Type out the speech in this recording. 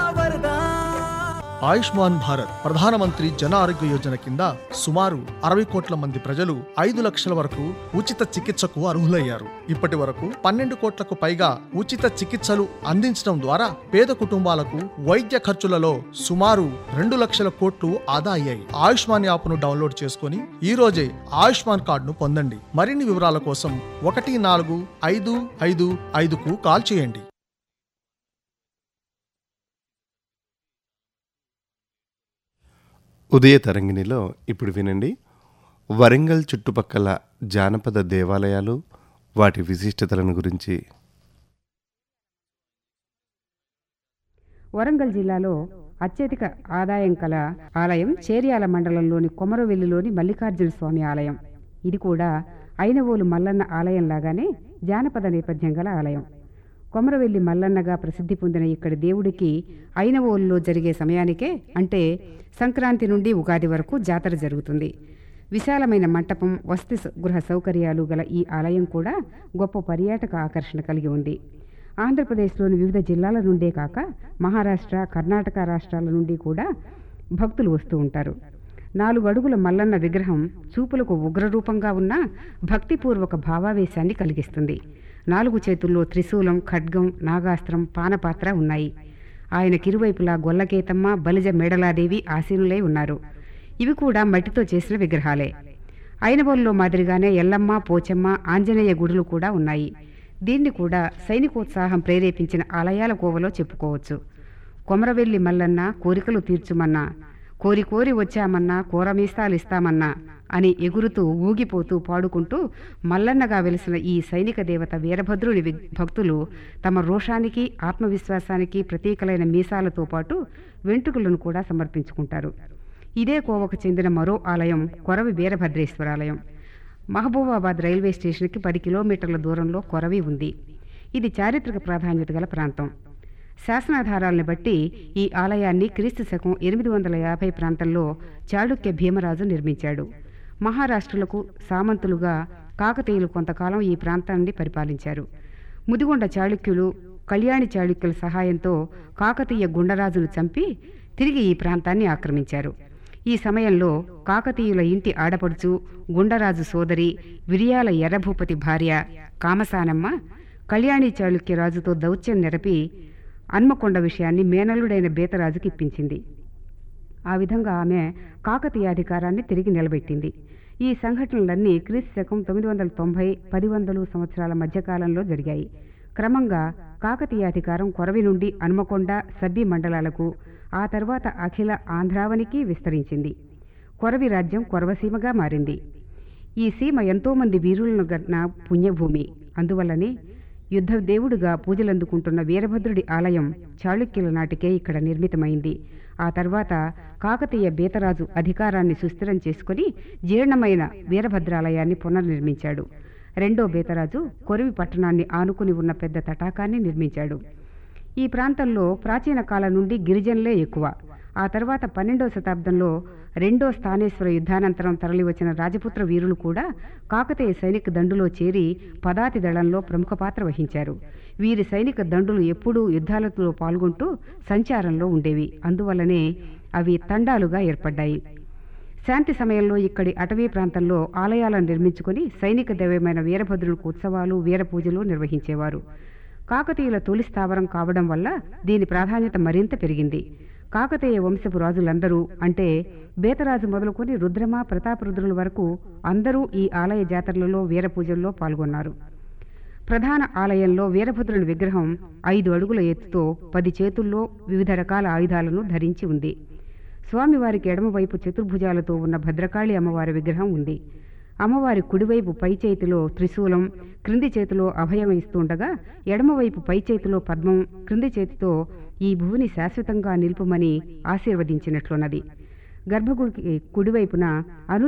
వరదా ఆయుష్మాన్ భారత్ ప్రధానమంత్రి జన ఆరోగ్య యోజన కింద సుమారు అరవై కోట్ల మంది ప్రజలు ఐదు లక్షల వరకు ఉచిత చికిత్సకు అర్హులయ్యారు ఇప్పటి వరకు పన్నెండు కోట్లకు పైగా ఉచిత చికిత్సలు అందించడం ద్వారా పేద కుటుంబాలకు వైద్య ఖర్చులలో సుమారు రెండు లక్షల కోట్లు ఆదా అయ్యాయి ఆయుష్మాన్ యాప్ను డౌన్లోడ్ చేసుకుని ఈ రోజే ఆయుష్మాన్ కార్డును పొందండి మరిన్ని వివరాల కోసం ఒకటి నాలుగు ఐదు ఐదు ఐదుకు కాల్ చేయండి ఉదయ తరంగిణిలో ఇప్పుడు వినండి వరంగల్ చుట్టుపక్కల జానపద దేవాలయాలు వాటి విశిష్టతలను గురించి వరంగల్ జిల్లాలో అత్యధిక ఆదాయం కల ఆలయం చేర్యాల మండలంలోని కొమరవెల్లిలోని మల్లికార్జున స్వామి ఆలయం ఇది కూడా ఐనవోలు మల్లన్న ఆలయం లాగానే జానపద నేపథ్యం గల ఆలయం కొమరవెల్లి మల్లన్నగా ప్రసిద్ధి పొందిన ఇక్కడి దేవుడికి ఐనవోలులో జరిగే సమయానికే అంటే సంక్రాంతి నుండి ఉగాది వరకు జాతర జరుగుతుంది విశాలమైన మంటపం వసతి స- గృహ సౌకర్యాలు గల ఈ ఆలయం కూడా గొప్ప పర్యాటక ఆకర్షణ కలిగి ఉంది ఆంధ్రప్రదేశ్లోని వివిధ జిల్లాల నుండే కాక మహారాష్ట్ర కర్ణాటక రాష్ట్రాల నుండి కూడా భక్తులు వస్తూ ఉంటారు నాలుగు అడుగుల మల్లన్న విగ్రహం చూపులకు ఉగ్రరూపంగా ఉన్న భక్తిపూర్వక భావావేశాన్ని కలిగిస్తుంది నాలుగు చేతుల్లో త్రిశూలం ఖడ్గం నాగాస్త్రం పానపాత్ర ఉన్నాయి ఆయనకిరువైపులా గొల్లకేతమ్మ బలిజ మేడలాదేవి ఆసీనులై ఉన్నారు ఇవి కూడా మట్టితో చేసిన విగ్రహాలే అయినబోల్లో మాదిరిగానే ఎల్లమ్మ పోచమ్మ ఆంజనేయ గుడులు కూడా ఉన్నాయి దీన్ని కూడా సైనికోత్సాహం ప్రేరేపించిన ఆలయాల కోవలో చెప్పుకోవచ్చు కొమరవెల్లి మల్లన్న కోరికలు తీర్చుమన్నా కోరి కోరి వచ్చామన్నా కోరమీస్తాలు ఇస్తామన్నా అని ఎగురుతూ ఊగిపోతూ పాడుకుంటూ మల్లన్నగా వెలిసిన ఈ సైనిక దేవత వీరభద్రుని వి- భక్తులు తమ రోషానికి ఆత్మవిశ్వాసానికి ప్రతీకలైన మీసాలతో పాటు వెంట్రుకలను కూడా సమర్పించుకుంటారు ఇదే కోవకు చెందిన మరో ఆలయం కొరవి వీరభద్రేశ్వరాలయం మహబూబాబాద్ రైల్వే స్టేషన్కి పది కిలోమీటర్ల దూరంలో కొరవి ఉంది ఇది చారిత్రక ప్రాధాన్యత గల ప్రాంతం శాసనాధారాలను బట్టి ఈ ఆలయాన్ని క్రీస్తు శకం ఎనిమిది వందల యాభై ప్రాంతంలో చాళుక్య భీమరాజు నిర్మించాడు మహారాష్ట్రులకు సామంతులుగా కాకతీయులు కొంతకాలం ఈ ప్రాంతాన్ని పరిపాలించారు ముదిగొండ చాళుక్యులు కళ్యాణి చాళుక్యుల సహాయంతో కాకతీయ గుండరాజును చంపి తిరిగి ఈ ప్రాంతాన్ని ఆక్రమించారు ఈ సమయంలో కాకతీయుల ఇంటి ఆడపడుచు గుండరాజు సోదరి విరియాల ఎర్రభూపతి భార్య కామసానమ్మ కళ్యాణి చాళుక్య రాజుతో దౌత్యం నెరపి హన్మకొండ విషయాన్ని మేనల్లుడైన బేతరాజుకి ఇప్పించింది ఆ విధంగా ఆమె కాకతీయ అధికారాన్ని తిరిగి నిలబెట్టింది ఈ సంఘటనలన్నీ క్రీస్తు శకం తొమ్మిది వందల తొంభై పది వందలు సంవత్సరాల మధ్యకాలంలో జరిగాయి క్రమంగా కాకతీయ అధికారం కొరవి నుండి హన్మకొండ సబ్బి మండలాలకు ఆ తర్వాత అఖిల ఆంధ్రావనికి విస్తరించింది కొరవి రాజ్యం కొరవసీమగా మారింది ఈ సీమ ఎంతోమంది వీరులను గన్న పుణ్యభూమి అందువల్లనే యుద్ధ దేవుడుగా పూజలందుకుంటున్న వీరభద్రుడి ఆలయం చాళుక్యుల నాటికే ఇక్కడ నిర్మితమైంది ఆ తర్వాత కాకతీయ బేతరాజు అధికారాన్ని సుస్థిరం చేసుకుని జీర్ణమైన వీరభద్రాలయాన్ని పునర్నిర్మించాడు రెండో బేతరాజు కొరివి పట్టణాన్ని ఆనుకుని ఉన్న పెద్ద తటాకాన్ని నిర్మించాడు ఈ ప్రాంతంలో ప్రాచీన కాలం నుండి గిరిజనులే ఎక్కువ ఆ తర్వాత పన్నెండో శతాబ్దంలో రెండో స్థానేశ్వర యుద్ధానంతరం తరలివచ్చిన రాజపుత్ర వీరులు కూడా కాకతీయ సైనిక దండులో చేరి పదాతి దళంలో ప్రముఖ పాత్ర వహించారు వీరి సైనిక దండులు ఎప్పుడూ యుద్ధాలలో పాల్గొంటూ సంచారంలో ఉండేవి అందువల్లనే అవి తండాలుగా ఏర్పడ్డాయి శాంతి సమయంలో ఇక్కడి అటవీ ప్రాంతంలో ఆలయాలను నిర్మించుకొని సైనిక దైవమైన వీరభద్రునికి ఉత్సవాలు వీర పూజలు నిర్వహించేవారు కాకతీయుల తొలి స్థావరం కావడం వల్ల దీని ప్రాధాన్యత మరింత పెరిగింది కాకతీయ వంశపు రాజులందరూ అంటే బేతరాజు మొదలుకొని రుద్రమ ప్రతాపరుద్రుల వరకు అందరూ ఈ ఆలయ జాతరలలో వీర పూజల్లో పాల్గొన్నారు ప్రధాన ఆలయంలో వీరభద్రుని విగ్రహం ఐదు అడుగుల ఎత్తుతో పది చేతుల్లో వివిధ రకాల ఆయుధాలను ధరించి ఉంది స్వామివారికి ఎడమవైపు చతుర్భుజాలతో ఉన్న భద్రకాళి అమ్మవారి విగ్రహం ఉంది అమ్మవారి కుడివైపు పై చేతిలో త్రిశూలం క్రింది చేతిలో అభయం ఇస్తుండగా ఎడమవైపు పై చేతిలో పద్మం క్రింది చేతితో ఈ భూమిని శాశ్వతంగా నిలుపుమని ఆశీర్వదించినట్లున్నది గర్భగుడికి కుడివైపున అను